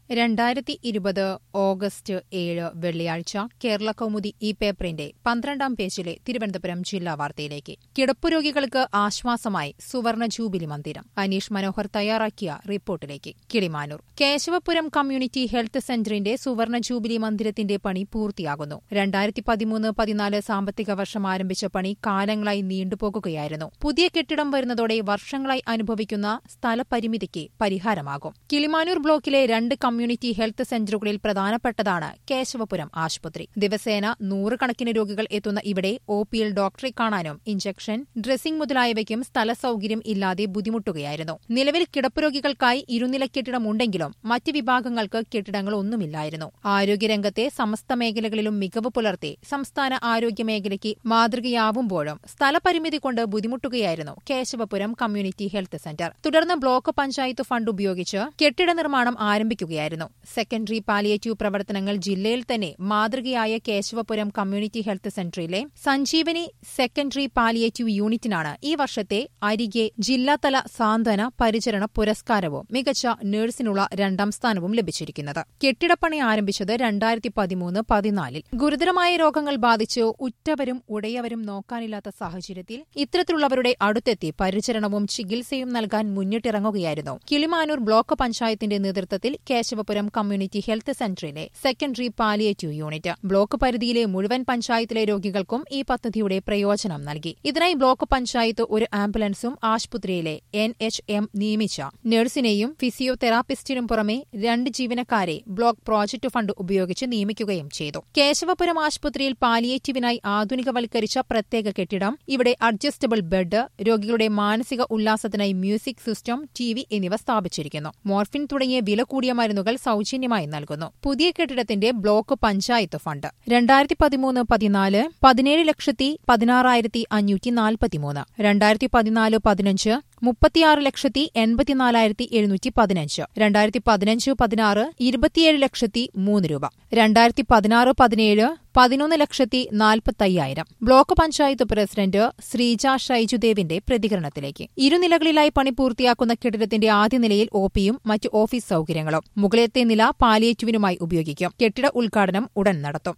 രണ്ടായിരത്തി ഇരുപത് ഓഗസ്റ്റ് ഏഴ് വെള്ളിയാഴ്ച കേരള കൗമുദി ഈ പേപ്പറിന്റെ പന്ത്രണ്ടാം പേജിലെ തിരുവനന്തപുരം ജില്ലാ വാർത്തയിലേക്ക് കിടപ്പുരോഗികൾക്ക് ആശ്വാസമായി സുവർണ ജൂബിലി മന്ദിരം അനീഷ് മനോഹർ തയ്യാറാക്കിയ റിപ്പോർട്ടിലേക്ക് കിളിമാനൂർ കേശവപുരം കമ്മ്യൂണിറ്റി ഹെൽത്ത് സെന്ററിന്റെ സുവർണ ജൂബിലി മന്ദിരത്തിന്റെ പണി പൂർത്തിയാകുന്നു രണ്ടായിരത്തി പതിമൂന്ന് പതിനാല് സാമ്പത്തിക വർഷം ആരംഭിച്ച പണി കാലങ്ങളായി നീണ്ടുപോകുകയായിരുന്നു പുതിയ കെട്ടിടം വരുന്നതോടെ വർഷങ്ങളായി അനുഭവിക്കുന്ന സ്ഥലപരിമിതിക്ക് പരിഹാരമാകും കിളിമാനൂർ ബ്ലോക്കിലെ രണ്ട് കമ്മ്യൂണിറ്റി ഹെൽത്ത് സെന്ററുകളിൽ പ്രധാനപ്പെട്ടതാണ് കേശവപുരം ആശുപത്രി ദിവസേന നൂറുകണക്കിന് രോഗികൾ എത്തുന്ന ഇവിടെ ഒ പിയിൽ ഡോക്ടറെ കാണാനും ഇഞ്ചക്ഷൻ ഡ്രസ്സിംഗ് മുതലായവയ്ക്കും സ്ഥല സൌകര്യം ഇല്ലാതെ ബുദ്ധിമുട്ടുകയായിരുന്നു നിലവിൽ കിടപ്പുരോഗികൾക്കായി ഇരുനില കെട്ടിടമുണ്ടെങ്കിലും മറ്റ് വിഭാഗങ്ങൾക്ക് കെട്ടിടങ്ങളൊന്നുമില്ലായിരുന്നു ആരോഗ്യരംഗത്തെ സമസ്ത മേഖലകളിലും മികവ് പുലർത്തി സംസ്ഥാന ആരോഗ്യ മേഖലയ്ക്ക് മാതൃകയാവുമ്പോഴും സ്ഥലപരിമിതി കൊണ്ട് ബുദ്ധിമുട്ടുകയായിരുന്നു കേശവപുരം കമ്മ്യൂണിറ്റി ഹെൽത്ത് സെന്റർ തുടർന്ന് ബ്ലോക്ക് പഞ്ചായത്ത് ഫണ്ട് ഉപയോഗിച്ച് കെട്ടിട നിർമ്മാണം ആരംഭിക്കുകയായിരുന്നു സെക്കൻഡറി പാലിയേറ്റീവ് പ്രവർത്തനങ്ങൾ ജില്ലയിൽ തന്നെ മാതൃകയായ കേശവപുരം കമ്മ്യൂണിറ്റി ഹെൽത്ത് സെന്ററിലെ സഞ്ജീവനി സെക്കൻഡറി പാലിയേറ്റീവ് യൂണിറ്റിനാണ് ഈ വർഷത്തെ അരികെ ജില്ലാതല സാന്ത്വന പരിചരണ പുരസ്കാരവും മികച്ച നഴ്സിനുള്ള രണ്ടാം സ്ഥാനവും ലഭിച്ചിരിക്കുന്നത് കെട്ടിടപ്പണി ആരംഭിച്ചത് രണ്ടായിരത്തി പതിമൂന്ന് പതിനാലിൽ ഗുരുതരമായ രോഗങ്ങൾ ബാധിച്ച് ഉറ്റവരും ഉടയവരും നോക്കാനില്ലാത്ത സാഹചര്യത്തിൽ ഇത്തരത്തിലുള്ളവരുടെ അടുത്തെത്തി പരിചരണവും ചികിത്സയും നൽകാൻ മുന്നിട്ടിറങ്ങുകയായിരുന്നു കിളിമാനൂർ ബ്ലോക്ക് പഞ്ചായത്തിന്റെ നേതൃത്വത്തിൽ കേശവപുരം കമ്മ്യൂണിറ്റി ഹെൽത്ത് സെന്ററിലെ സെക്കൻഡറി പാലിയേറ്റീവ് യൂണിറ്റ് ബ്ലോക്ക് പരിധിയിലെ മുഴുവൻ പഞ്ചായത്തിലെ രോഗികൾക്കും ഈ പദ്ധതിയുടെ പ്രയോജനം നൽകി ഇതിനായി ബ്ലോക്ക് പഞ്ചായത്ത് ഒരു ആംബുലൻസും ആശുപത്രിയിലെ എൻ എച്ച് എം നിയമിച്ച നഴ്സിനെയും ഫിസിയോതെറാപ്പിസ്റ്റിനും പുറമെ രണ്ട് ജീവനക്കാരെ ബ്ലോക്ക് പ്രോജക്ട് ഫണ്ട് ഉപയോഗിച്ച് നിയമിക്കുകയും ചെയ്തു കേശവപുരം ആശുപത്രിയിൽ പാലിയേറ്റീവിനായി ആധുനികവൽക്കരിച്ച പ്രത്യേക കെട്ടിടം ഇവിടെ അഡ്ജസ്റ്റബിൾ ബെഡ് രോഗികളുടെ മാനസിക ഉല്ലാസത്തിനായി മ്യൂസിക് സിസ്റ്റം ടി വി എന്നിവ സ്ഥാപിച്ചിരിക്കുന്നു മോർഫിൻ തുടങ്ങിയ വില കൂടിയ മരുന്നുകൾ സൌജന്യമായി നൽകുന്നു പുതിയ കെട്ടിടത്തിന്റെ ബ്ലോക്ക് പഞ്ചായത്ത് ഫണ്ട് രണ്ടായിരത്തി പതിമൂന്ന് പതിനാല് പതിനേഴ് ലക്ഷത്തി പതിനാറായിരത്തി അഞ്ഞൂറ്റി നാൽപ്പത്തിമൂന്ന് രണ്ടായിരത്തി പതിനാല് പതിനഞ്ച് മുപ്പത്തിയാറ് ലക്ഷത്തി എൺപത്തിനാലായിരത്തി എഴുന്നൂറ്റി പതിനഞ്ച് രണ്ടായിരത്തി പതിനഞ്ച് പതിനാറ് ഇരുപത്തിയേഴ് ലക്ഷത്തി മൂന്ന് രൂപ രണ്ടായിരത്തി പതിനാറ് പതിനേഴ് പതിനൊന്ന് ലക്ഷത്തി നാൽപ്പത്തയ്യായിരം ബ്ലോക്ക് പഞ്ചായത്ത് പ്രസിഡന്റ് ശ്രീജ ഷൈജുദേവിന്റെ പ്രതികരണത്തിലേക്ക് ഇരുനിലകളിലായി പണി പൂർത്തിയാക്കുന്ന കെട്ടിടത്തിന്റെ ആദ്യ നിലയിൽ ഒപിയും മറ്റ് ഓഫീസ് സൌകര്യങ്ങളും മുകളിലത്തെ നില പാലിയേറ്റീവിനുമായി ഉപയോഗിക്കും കെട്ടിട ഉദ്ഘാടനം ഉടൻ നടത്തും